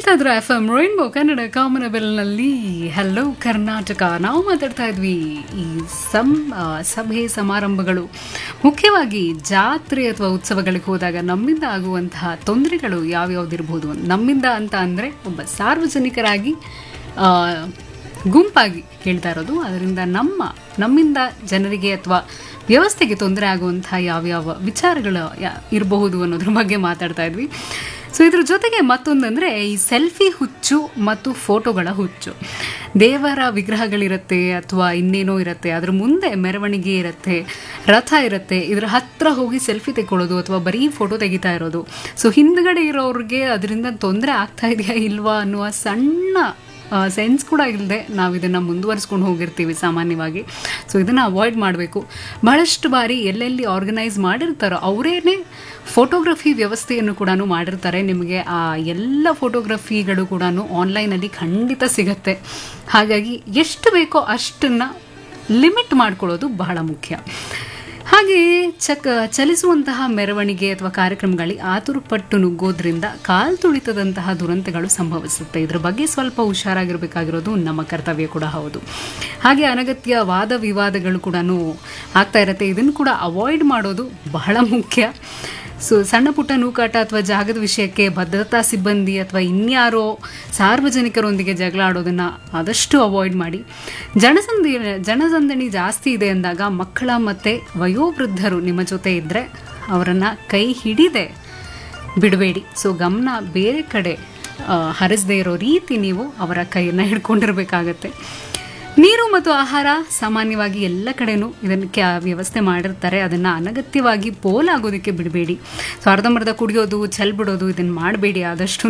ಕೇಳ್ತಾ ಇದ್ರು F M rainbow Kannada ಕಾಮನಬೆಲ್ನಲ್ಲಿ ಹಲೋ ಕರ್ನಾಟಕ ನಾವು ಮಾತಾಡ್ತಾ ಇದ್ವಿ ಈ ಸಂ ಆ, ಸಭೆ ಸಮಾರಂಭಗಳು ಮುಖ್ಯವಾಗಿ ಜಾತ್ರೆ ಅಥವಾ ಉತ್ಸವಗಳಿಗೆ ಹೋದಾಗ ನಮ್ಮಿಂದ ಆಗುವಂತಹ ತೊಂದರೆಗಳು ಯಾವ್ಯಾವ್ದಿರ್ಬೋದು ನಮ್ಮಿಂದ ಅಂತ ಅಂದರೆ ಒಬ್ಬ ಸಾರ್ವಜನಿಕರಾಗಿ ಆ, ಗುಂಪಾಗಿ ಕೇಳ್ತಾ ಇರೋದು ಅದರಿಂದ ನಮ್ಮ ನಮ್ಮಿಂದ ಜನರಿಗೆ ಅಥವಾ ವ್ಯವಸ್ಥೆಗೆ ತೊಂದರೆ ಆಗುವಂಥ ಯಾವ್ಯಾವ ವಿಚಾರಗಳು ಯಾ- ಇರಬಹುದು ಅನ್ನೋದ್ರ ಬಗ್ಗೆ ಮಾತಾಡ್ತಾ ಇದ್ವಿ ಸೊ ಇದ್ರ ಜೊತೆಗೆ ಮತ್ತೊಂದಂದರೆ ಈ ಸೆಲ್ಫಿ ಹುಚ್ಚು ಮತ್ತು ಫೋಟೋಗಳ ಹುಚ್ಚು ದೇವರ ವಿಗ್ರಹಗಳಿರುತ್ತೆ ಅಥವಾ ಇನ್ನೇನೋ ಇರುತ್ತೆ ಅದ್ರ ಮುಂದೆ ಮೆರವಣಿಗೆ ಇರುತ್ತೆ ರಥ ಇರುತ್ತೆ ಇದ್ರ ಹತ್ರ ಹೋಗಿ ಸೆಲ್ಫಿ ತೆಕ್ಕೊಳ್ಳೋದು ಅಥವಾ ಬರೀ ಫೋಟೋ ತೆಗಿತಾ ಇರೋದು ಸೊ ಹಿಂದ್ಗಡೆ ಇರೋರಿಗೆ ಅದರಿಂದ ತೊಂದರೆ ಆಗ್ತಾ ಇದೆಯಾ ಇಲ್ವಾ ಅನ್ನುವ ಸಣ್ಣ ಸೆನ್ಸ್ ಕೂಡ ಇಲ್ಲದೆ ನಾವು ಇದನ್ನು ಮುಂದುವರಿಸ್ಕೊಂಡು ಹೋಗಿರ್ತೀವಿ ಸಾಮಾನ್ಯವಾಗಿ ಸೊ ಇದನ್ನು ಅವಾಯ್ಡ್ ಮಾಡಬೇಕು ಬಹಳಷ್ಟು ಬಾರಿ ಎಲ್ಲೆಲ್ಲಿ ಆರ್ಗನೈಸ್ ಮಾಡಿರ್ತಾರೋ ಅವರೇನೆ ಫೋಟೋಗ್ರಫಿ ವ್ಯವಸ್ಥೆಯನ್ನು ಕೂಡ ಮಾಡಿರ್ತಾರೆ ನಿಮಗೆ ಆ ಎಲ್ಲ ಫೋಟೋಗ್ರಫಿಗಳು ಕೂಡ ಆನ್ಲೈನಲ್ಲಿ ಖಂಡಿತ ಸಿಗತ್ತೆ ಹಾಗಾಗಿ ಎಷ್ಟು ಬೇಕೋ ಅಷ್ಟನ್ನು ಲಿಮಿಟ್ ಮಾಡ್ಕೊಳ್ಳೋದು ಬಹಳ ಮುಖ್ಯ ಹಾಗೆಯೇ ಚಕ ಚಲಿಸುವಂತಹ ಮೆರವಣಿಗೆ ಅಥವಾ ಕಾರ್ಯಕ್ರಮಗಳಿಗೆ ಆತುರಪಟ್ಟು ನುಗ್ಗೋದ್ರಿಂದ ಕಾಲ್ ತುಳಿತದಂತಹ ದುರಂತಗಳು ಸಂಭವಿಸುತ್ತೆ ಇದ್ರ ಬಗ್ಗೆ ಸ್ವಲ್ಪ ಹುಷಾರಾಗಿರಬೇಕಾಗಿರೋದು ನಮ್ಮ ಕರ್ತವ್ಯ ಕೂಡ ಹೌದು ಹಾಗೆ ಅನಗತ್ಯ ವಾದ ವಿವಾದಗಳು ಕೂಡ ಆಗ್ತಾ ಇರುತ್ತೆ ಇದನ್ನು ಕೂಡ ಅವಾಯ್ಡ್ ಮಾಡೋದು ಬಹಳ ಮುಖ್ಯ ಸೊ ಸಣ್ಣ ಪುಟ್ಟ ನೂಕಾಟ ಅಥವಾ ಜಾಗದ ವಿಷಯಕ್ಕೆ ಭದ್ರತಾ ಸಿಬ್ಬಂದಿ ಅಥವಾ ಇನ್ಯಾರೋ ಸಾರ್ವಜನಿಕರೊಂದಿಗೆ ಜಗಳ ಆಡೋದನ್ನು ಆದಷ್ಟು ಅವಾಯ್ಡ್ ಮಾಡಿ ಜನಸಂದಿ ಜನಸಂದಣಿ ಜಾಸ್ತಿ ಇದೆ ಅಂದಾಗ ಮಕ್ಕಳ ಮತ್ತು ವಯೋವೃದ್ಧರು ನಿಮ್ಮ ಜೊತೆ ಇದ್ದರೆ ಅವರನ್ನು ಕೈ ಹಿಡಿದೆ ಬಿಡಬೇಡಿ ಸೊ ಗಮನ ಬೇರೆ ಕಡೆ ಆ, ಹರಿಸದೇ ಇರೋ ರೀತಿ ನೀವು ಅವರ ಕೈಯನ್ನು ಹಿಡ್ಕೊಂಡಿರ್ಬೇಕಾಗತ್ತೆ ನೀರು ಮತ್ತು ಆಹಾರ ಸಾಮಾನ್ಯವಾಗಿ ಎಲ್ಲ ಕಡೆನೂ ಇದಕ್ಕೆ ವ್ಯವಸ್ಥೆ ಮಾಡಿರ್ತಾರೆ ಅದನ್ನು ಅನಗತ್ಯವಾಗಿ ಪೋಲಾಗೋದಕ್ಕೆ ಬಿಡಬೇಡಿ ಸೊ ಅರ್ಧಂಬರ್ಧ ಕುಡಿಯೋದು ಚೆಲ್ ಬಿಡೋದು ಇದನ್ನು ಮಾಡಬೇಡಿ ಆದಷ್ಟು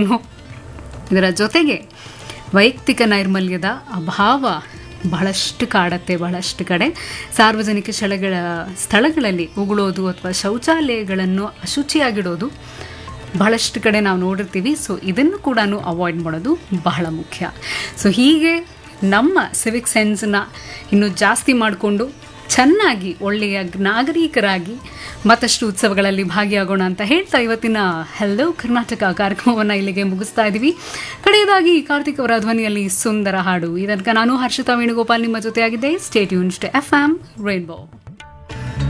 ಇದರ ಜೊತೆಗೆ ವೈಯಕ್ತಿಕ ನೈರ್ಮಲ್ಯದ ಅಭಾವ ಬಹಳಷ್ಟು ಕಾಡತ್ತೆ ಬಹಳಷ್ಟು ಕಡೆ ಸಾರ್ವಜನಿಕ ಸ್ಥಳಗಳ ಸ್ಥಳಗಳಲ್ಲಿ ಉಗುಳೋದು ಅಥವಾ ಶೌಚಾಲಯಗಳನ್ನು ಅಶುಚಿಯಾಗಿಡೋದು ಬಹಳಷ್ಟು ಕಡೆ ನಾವು ನೋಡಿರ್ತೀವಿ ಸೊ ಇದನ್ನು ಕೂಡ ಅವಾಯ್ಡ್ ಮಾಡೋದು ಬಹಳ ಮುಖ್ಯ ಸೊ ಹೀಗೆ ನಮ್ಮ ಸಿವಿಕ್ ಸೆನ್ಸ್ನ ಇನ್ನೂ ಜಾಸ್ತಿ ಮಾಡಿಕೊಂಡು ಚೆನ್ನಾಗಿ ಒಳ್ಳೆಯ ನಾಗರಿಕರಾಗಿ ಮತ್ತಷ್ಟು ಉತ್ಸವಗಳಲ್ಲಿ ಭಾಗಿಯಾಗೋಣ ಅಂತ ಹೇಳ್ತಾ ಇವತ್ತಿನ ಹೆಲೋ ಕರ್ನಾಟಕ ಕಾರ್ಯಕ್ರಮವನ್ನು ಇಲ್ಲಿಗೆ ಮುಗಿಸ್ತಾ ಇದ್ದೀವಿ ಕಡೆಯದಾಗಿ ಕಾರ್ತಿಕ್ ಅವರ ಧ್ವನಿಯಲ್ಲಿ ಸುಂದರ ಹಾಡು ಇದಕ್ಕೆ ನಾನು ಹರ್ಷಿತಾ ವೇಣುಗೋಪಾಲ್ ನಿಮ್ಮ ಜೊತೆಯಾಗಿದ್ದೆ ಸ್ಟೇಟ್ ಯೂನ್ ಎಫ್ ಆಮ್ ರೈನ್ಬೋ